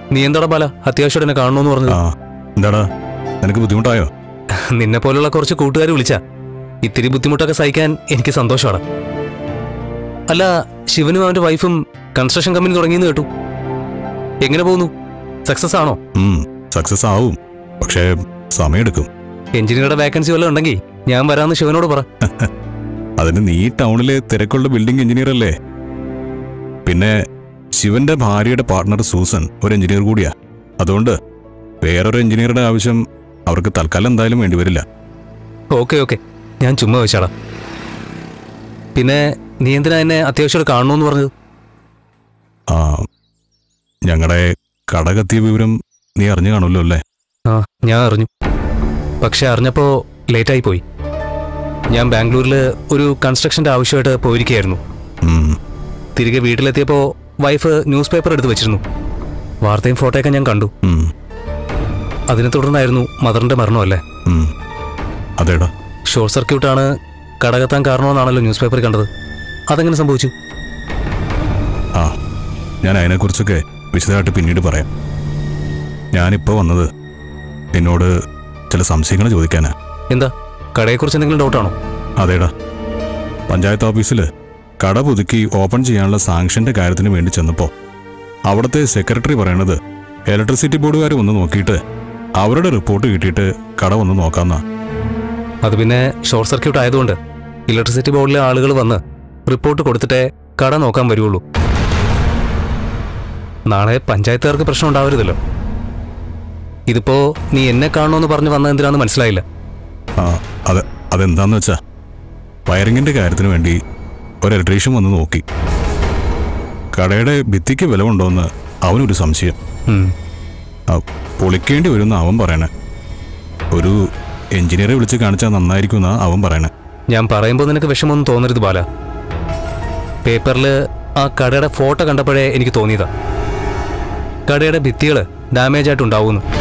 നീ എന്താടാ ബാല അത്യാവശ്യം എന്നെ കാണണമെന്ന് പറഞ്ഞത് ആ എന്താടാ നിനക്ക് ബുദ്ധിമുട്ടായോ നിന്നെ പോലുള്ള കുറച്ച് കൂട്ടുകാർ വിളിച്ച ഇത്തിരി ബുദ്ധിമുട്ടൊക്കെ സഹിക്കാൻ എനിക്ക് സന്തോഷമാണ് അല്ല ശിവനും അവന്റെ വൈഫും കൺസ്ട്രക്ഷൻ കമ്പനി തുടങ്ങിയെന്ന് കേട്ടു എങ്ങനെ പോകുന്നു സക്സസ് ആണോ സക്സസ് ആവും പക്ഷേ സമയമെടുക്കും എഞ്ചിനീയറുടെ വേക്കൻസി വല്ലതും ഉണ്ടെങ്കിൽ ഞാൻ വരാമെന്ന് ശിവനോട് പറ അതിന് നീ ടൗണിലെ തിരക്കുള്ള ബിൽഡിംഗ് എഞ്ചിനീയർ അല്ലേ പിന്നെ ശിവന്റെ ഭാര്യയുടെ പാർട്ട്ണർ സൂസൻ ഒരു എഞ്ചിനീയർ കൂടിയാ അതുകൊണ്ട് വേറൊരു എഞ്ചിനീയറുടെ ആവശ്യം അവർക്ക് തൽക്കാലം എന്തായാലും വേണ്ടിവരില്ല ഓക്കെ ഓക്കെ ഞാൻ ചുമ്മാ വെച്ചാളാ പിന്നെ നീ എന്തിനാ എന്നെ അത്യാവശ്യം കാണണമെന്ന് പറഞ്ഞത് ആ ഞങ്ങളുടെ കട കത്തിയ വിവരം നീ അറിഞ്ഞു കാണുമല്ലോ അല്ലേ ആ ഞാൻ അറിഞ്ഞു പക്ഷെ അറിഞ്ഞപ്പോ ലേറ്റായി പോയി ഞാൻ ബാംഗ്ലൂരിൽ ഒരു കൺസ്ട്രക്ഷന്റെ ആവശ്യമായിട്ട് പോയിരിക്കുകയായിരുന്നു ഉം, തിരികെ വീട്ടിലെത്തിയപ്പോൾ വൈഫ് ന്യൂസ് പേപ്പർ എടുത്ത് വെച്ചിരുന്നു വാർത്തയും ഫോട്ടോയൊക്കെ ഞാൻ കണ്ടു ഉം, അതിനെ തുടർന്നായിരുന്നു മദറിന്റെ മരണമല്ലേ ഉം. അതേടാ ഷോർട്ട് സർക്യൂട്ടാണ് കടകത്താൻ കാരണമെന്നാണല്ലോ ന്യൂസ് പേപ്പറിൽ കണ്ടത് അതെങ്ങനെ സംഭവിച്ചു ആ ഞാൻ അതിനെക്കുറിച്ചൊക്കെ വിശദമായിട്ട് പിന്നീട് പറയാം ഞാനിപ്പോൾ വന്നത് എന്നോട് ചില സംശയങ്ങൾ ചോദിക്കാനാ എന്താ കടയെക്കുറിച്ച് എന്തെങ്കിലും ഡൗട്ടാണോ അതേടാ പഞ്ചായത്ത് ഓഫീസിൽ കട പുതുക്കി ഓപ്പൺ ചെയ്യാനുള്ള സാങ്ഷന്റെ കാര്യത്തിന് വേണ്ടി ചെന്നപ്പോൾ അവിടുത്തെ സെക്രട്ടറി പറയണത് ഇലക്ട്രിസിറ്റി ബോർഡുകാർ വന്ന് നോക്കിയിട്ട് അവരുടെ റിപ്പോർട്ട് കിട്ടിയിട്ട് കട വന്ന് നോക്കാമെന്നാ അത് പിന്നെ ഷോർട്ട് സർക്യൂട്ട് ആയതുകൊണ്ട് ഇലക്ട്രിസിറ്റി ബോർഡിലെ ആളുകൾ വന്ന് റിപ്പോർട്ട് കൊടുത്തിട്ടേ കട നോക്കാൻ വരുള്ളൂ നാളെ പഞ്ചായത്തുകാർക്ക് പ്രശ്നം ഉണ്ടാവരുതല്ലോ ഇതിപ്പോ നീ എന്നെ കാണണമെന്ന് പറഞ്ഞ് വന്നത് എന്തിനാന്ന് മനസ്സിലായില്ല ആ അത് അതെന്താന്ന് വെച്ചാ വയറിങ്ങിന്റെ കാര്യത്തിന് വേണ്ടി ഒരു ഇലക്ട്രീഷ്യൻ വന്ന് നോക്കി കടയുടെ ഭിത്തിക്ക് വിലവുണ്ടോന്ന് അവനൊരു സംശയം ഉം. ആ, പൊളിക്കേണ്ടി വരുമെന്ന് അവൻ പറയണേ ഒരു എഞ്ചിനീയറെ വിളിച്ച് കാണിച്ചാൽ നന്നായിരിക്കും എന്നാ അവൻ പറയണേ ഞാൻ പറയുമ്പോൾ നിനക്ക് വിഷമമൊന്നും തോന്നരുത് ബാല പേപ്പറിൽ ആ കടയുടെ ഫോട്ടോ കണ്ടപ്പോഴേ എനിക്ക് തോന്നിയതാ കടയുടെ ഭിത്തികൾ ഡാമേജ് ആയിട്ടുണ്ടാവുമെന്ന്